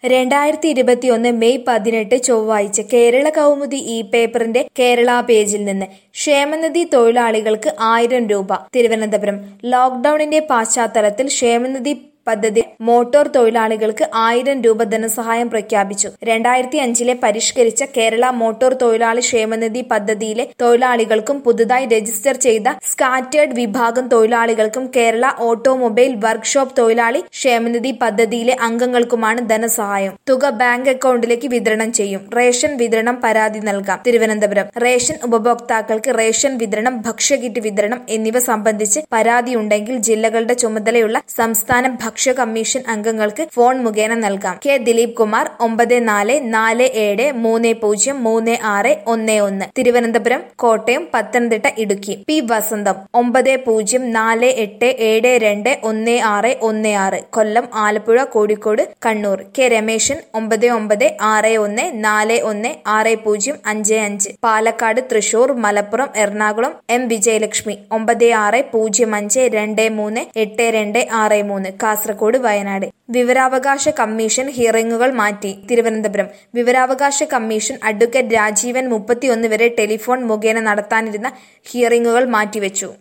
രണ്ടായിരത്തി ഇരുപത്തിയൊന്ന് മെയ് പതിനെട്ട് ചൊവ്വാഴ്ച കേരള കൗമുദി ഇ പേപ്പറിന്റെ കേരള പേജിൽ നിന്ന് ക്ഷേമനിധി തൊഴിലാളികൾക്ക് ആയിരം രൂപ തിരുവനന്തപുരം ലോക്ഡൌണിന്റെ പശ്ചാത്തലത്തിൽ ക്ഷേമനിധി പദ്ധതി മോട്ടോർ തൊഴിലാളികൾക്ക് ആയിരം രൂപ ധനസഹായം പ്രഖ്യാപിച്ചു രണ്ടായിരത്തി അഞ്ചിലെ പരിഷ്കരിച്ച കേരള മോട്ടോർ തൊഴിലാളി ക്ഷേമനിധി പദ്ധതിയിലെ തൊഴിലാളികൾക്കും പുതുതായി രജിസ്റ്റർ ചെയ്ത സ്കാറ്റേർഡ് വിഭാഗം തൊഴിലാളികൾക്കും കേരള ഓട്ടോമൊബൈൽ വർക്ക്ഷോപ്പ് തൊഴിലാളി ക്ഷേമനിധി പദ്ധതിയിലെ അംഗങ്ങൾക്കുമാണ് ധനസഹായം തുക ബാങ്ക് അക്കൗണ്ടിലേക്ക് വിതരണം ചെയ്യും റേഷൻ വിതരണം പരാതി നൽകാം തിരുവനന്തപുരം റേഷൻ ഉപഭോക്താക്കൾക്ക് റേഷൻ വിതരണം ഭക്ഷ്യകിറ്റ് വിതരണം എന്നിവ സംബന്ധിച്ച് പരാതിയുണ്ടെങ്കിൽ ജില്ലകളുടെ ചുമതലയുള്ള സംസ്ഥാന ഭക്ഷ്യ കമ്മീഷൻ അംഗങ്ങൾക്ക് ഫോൺ മുഖേന നൽകാം കെ ദിലീപ് കുമാർ ഒമ്പത് നാല് നാല് ഏഴ് മൂന്ന് പൂജ്യം മൂന്ന് ആറ് ഒന്ന് ഒന്ന് തിരുവനന്തപുരം കോട്ടയം പത്തനംതിട്ട ഇടുക്കി പി വസന്തം ഒമ്പത് പൂജ്യം നാല് എട്ട് ഏഴ് രണ്ട് ഒന്ന് ആറ് ഒന്ന് ആറ് കൊല്ലം ആലപ്പുഴ കോഴിക്കോട് കണ്ണൂർ കെ രമേശൻ ഒമ്പത് ഒമ്പത് ആറ് ഒന്ന് നാല് ഒന്ന് ആറ് പൂജ്യം അഞ്ച് അഞ്ച് പാലക്കാട് തൃശൂർ മലപ്പുറം എറണാകുളം എം വിജയലക്ഷ്മി ഒമ്പത് ആറ് പൂജ്യം അഞ്ച് രണ്ട് മൂന്ന് എട്ട് രണ്ട് ആറ് മൂന്ന് കാസർഗോഡ് വയനാട് വിവരാവകാശ കമ്മീഷൻ ഹിയറിംഗുകൾ മാറ്റി തിരുവനന്തപുരം വിവരാവകാശ കമ്മീഷൻ അഡ്വക്കേറ്റ് രാജീവൻ മുപ്പത്തിയൊന്ന് വരെ ടെലിഫോൺ മുഖേന നടത്താനിരുന്ന ഹിയറിംഗുകൾ മാറ്റിവെച്ചു